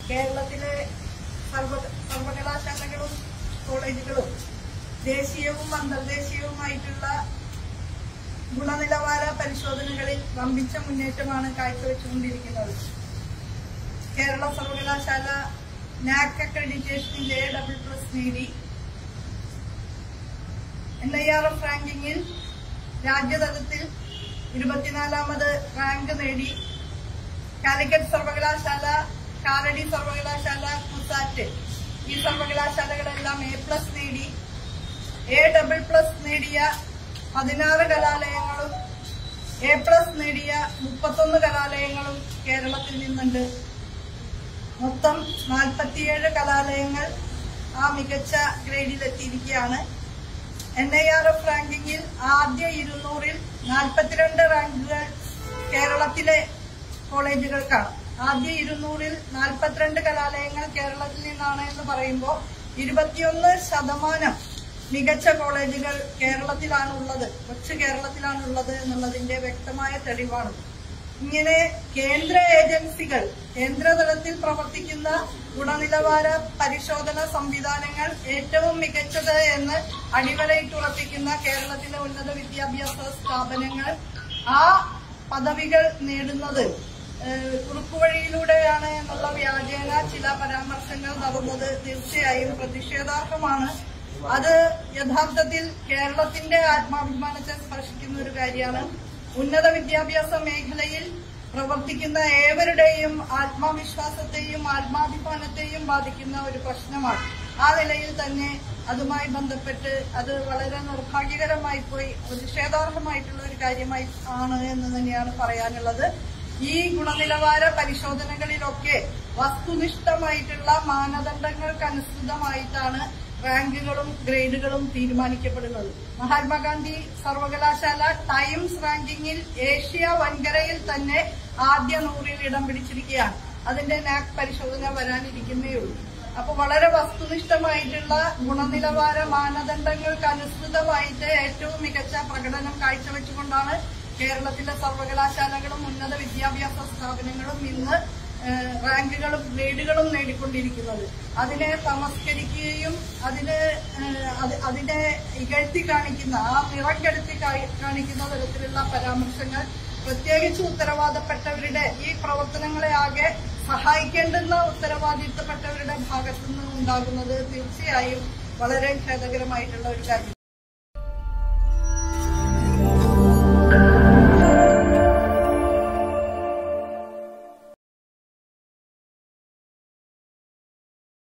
കേരളത്തിലെ സർവ സർവകലാശാലകളും കോളേജുകളും ദേശീയവും അന്തർദേശീയവുമായിട്ടുള്ള ഗുണനിലവാര പരിശോധനകളിൽ വമ്പിച്ച മുന്നേറ്റമാണ് കാഴ്ചവെച്ചുകൊണ്ടിരിക്കുന്നത് കേരള സർവകലാശാല നാക് അക്രഡിറ്റേഷനിൽ എ ഡബിൾ പ്ലസ് നേടി എൻ ഐ ആർ എഫ് റാങ്കിങ്ങിൽ രാജ്യതലത്തിൽ ഇരുപത്തിനാലാമത് റാങ്ക് നേടി കാലിക്കറ്റ് സർവകലാശാല കാലടി സർവകലാശാല കുസാറ്റ് ഈ സർവകലാശാലകളെല്ലാം എ പ്ലസ് നേടി എ ഡബിൾ പ്ലസ് നേടിയ പതിനാറ് കലാലയങ്ങളും എ പ്ലസ് നേടിയ മുപ്പത്തൊന്ന് കലാലയങ്ങളും കേരളത്തിൽ നിന്നുണ്ട് മൊത്തം നാൽപ്പത്തിയേഴ് കലാലയങ്ങൾ ആ മികച്ച ഗ്രേഡിലെത്തിയിരിക്കുകയാണ് എൻ ഐ ആർ എഫ് റാങ്കിങ്ങിൽ ആദ്യ ഇരുന്നൂറിൽ നാൽപ്പത്തിരണ്ട് റാങ്കുകൾ കേരളത്തിലെ കോളേജുകൾക്കാണ് ആദ്യ ഇരുന്നൂറിൽ നാൽപ്പത്തിരണ്ട് കലാലയങ്ങൾ കേരളത്തിൽ നിന്നാണ് എന്ന് പറയുമ്പോൾ ഇരുപത്തിയൊന്ന് ശതമാനം മികച്ച കോളേജുകൾ കേരളത്തിലാണ് ഉള്ളത് കൊച്ചു കേരളത്തിലാണ് ഉള്ളത് എന്നുള്ളതിന്റെ വ്യക്തമായ തെളിവാണ് ഇങ്ങനെ കേന്ദ്ര ഏജൻസികൾ കേന്ദ്രതലത്തിൽ പ്രവർത്തിക്കുന്ന ഗുണനിലവാര പരിശോധന സംവിധാനങ്ങൾ ഏറ്റവും മികച്ചത് എന്ന് അടിവരയിട്ടുറപ്പിക്കുന്ന കേരളത്തിലെ ഉന്നത വിദ്യാഭ്യാസ സ്ഥാപനങ്ങൾ ആ പദവികൾ നേടുന്നത് ഏഹ്, കുറുക്കുവഴിയിലൂടെയാണ് എന്നുള്ള വ്യാജേന ചില പരാമർശങ്ങൾ നടന്നത് തീർച്ചയായും പ്രതിഷേധാർഹമാണ് അത് യഥാർത്ഥത്തിൽ കേരളത്തിന്റെ ആത്മാഭിമാനത്തെ സ്പർശിക്കുന്ന ഒരു കാര്യമാണ് ഉന്നത വിദ്യാഭ്യാസ മേഖലയിൽ പ്രവർത്തിക്കുന്ന ഏവരുടെയും ആത്മവിശ്വാസത്തെയും ആത്മാഭിമാനത്തെയും ബാധിക്കുന്ന ഒരു പ്രശ്നമാണ് ആ നിലയിൽ തന്നെ അതുമായി ബന്ധപ്പെട്ട് അത് വളരെ നിർഭാഗ്യകരമായി പോയി പ്രതിഷേധാർഹമായിട്ടുള്ള ഒരു കാര്യമായി ആണ് എന്ന് തന്നെയാണ് പറയാനുള്ളത് ഈ ഗുണനിലവാര പരിശോധനകളിലൊക്കെ വസ്തുനിഷ്ഠമായിട്ടുള്ള മാനദണ്ഡങ്ങൾക്കനുസൃതമായിട്ടാണ് റാങ്കുകളും ഗ്രേഡുകളും തീരുമാനിക്കപ്പെടുന്നത് മഹാത്മാഗാന്ധി സർവകലാശാല ടൈംസ് റാങ്കിങ്ങിൽ ഏഷ്യ വൻകരയിൽ തന്നെ ആദ്യ നൂറിൽ ഇടം പിടിച്ചിരിക്കുകയാണ് അതിന്റെ നാക് പരിശോധന വരാനിരിക്കുന്നേ ഉള്ളൂ അപ്പൊ വളരെ വസ്തുനിഷ്ഠമായിട്ടുള്ള ഗുണനിലവാര മാനദണ്ഡങ്ങൾക്ക് അനുസൃതമായിട്ട് ഏറ്റവും മികച്ച പ്രകടനം കാഴ്ചവെച്ചുകൊണ്ടാണ് കേരളത്തിലെ സർവകലാശാലകളും ഉന്നത വിദ്യാഭ്യാസ സ്ഥാപനങ്ങളും ഇന്ന് ഏഹ്, റാങ്കുകളും ഗ്രേഡുകളും നേടിക്കൊണ്ടിരിക്കുന്നത് അതിനെ തമസ്കരിക്കുകയും അതിന് ഏഹ്, അത് അതിനെ ഇകഴ്ത്തി കാണിക്കുന്ന ആ നിറം കെടുത്തി കാ- കാണിക്കുന്ന തരത്തിലുള്ള പരാമർശങ്ങൾ പ്രത്യേകിച്ച് ഉത്തരവാദപ്പെട്ടവരുടെ ഈ പ്രവർത്തനങ്ങളെ ആകെ സഹായിക്കേണ്ടുന്ന ഉത്തരവാദിത്തപ്പെട്ടവരുടെ ഭാഗത്തുനിന്ന് ഉണ്ടാകുന്നത് തീർച്ചയായും വളരെ ഖേദകരമായിട്ടുള്ള ഒരു കാര്യം